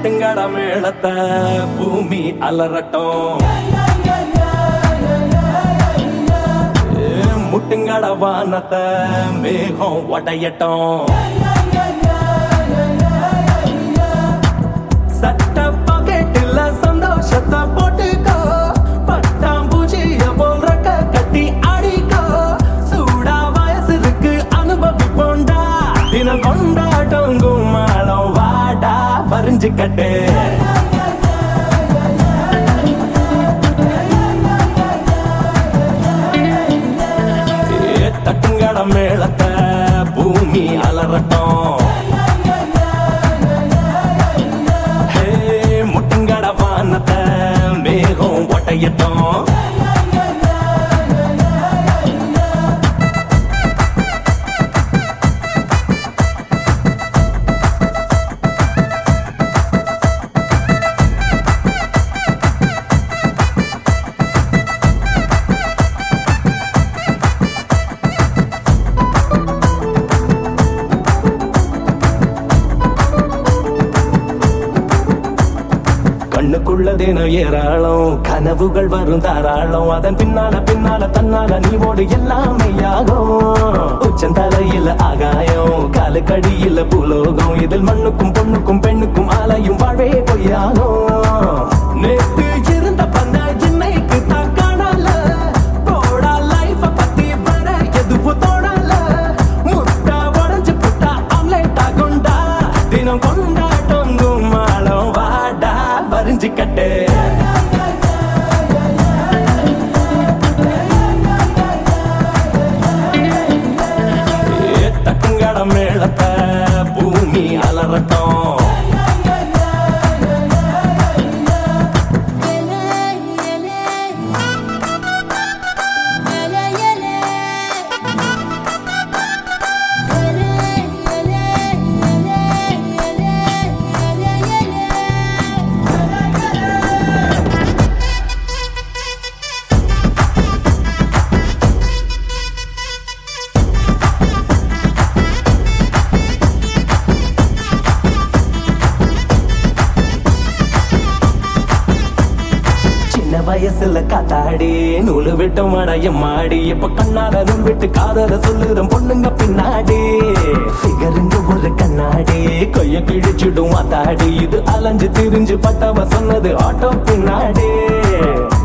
தட்டுங்கட மேளத்தை பூமி அலறட்டும் ஏ, முட்டுங்கட வானத்தை மேகம் உடையட்டும் சட்ட பாக்கெட்டில் சந்தோஷத்தை போட்டுக்கோ பட்டாம்பூச்சிய போல் ரெக்க கட்டி அடிக்கோ சூடா வயசு இருக்கு அனுபவிப்போண்டா தினம் கொண்டாட்டம் கும்மாளம் வாடா பறிஞ்சுக்கட்டு ஏ, தட்டுங்கட மேளத்தை பூமி அலறட்டும் ஹே, முட்டுங்கட வானத்தை மேகம் ஒட்டையட்டும் கண்ணுக்குள்ளதேனோ ஏராளம் கனவுகள் வரும் தாராளம் அதன் பின்னால பின்னால தன்னால நீ ஓடு எல்லாமே ஆகும் உச்சந்தலையில ஆகாயம் காலுக்கடியில பூலோகம் இதில் மண்ணுக்கும் பொண்ணுக்கும் பெண்ணுக்கும் ஆலையும் வாழ்வே பொய்யாகும் நேத்து இருந்த பண்ண இன்னைக்கு தான் காணல போடா லைஃப பத்தி வர எதுவும் தோணல முட்டா உடஞ்சு புட்டா ஆம்லேட் ஆகுண்டா தினம் கொண்டாட்டம் கும்மாளம் வாடா வரிஞ்சுக்கட்டு ஏ, தட்டுங்கட மேளத்தை பூமி அலறட்டும் சின்ன வயசுல காத்தாடி நூலு விட்டு மடைய மாடி இப்ப கண்ணால நூல் விட்டு காதல சொல்லுறோம் பொண்ணுங்க பின்னாடி ஃபிகருங்க ஒரு கண்ணாடி கொய்ய கிழிச்சிடும் மாத்தாடி இது அலைஞ்சு திரிஞ்சு பட்டவ சொன்னது ஆட்டோ பின்னாடி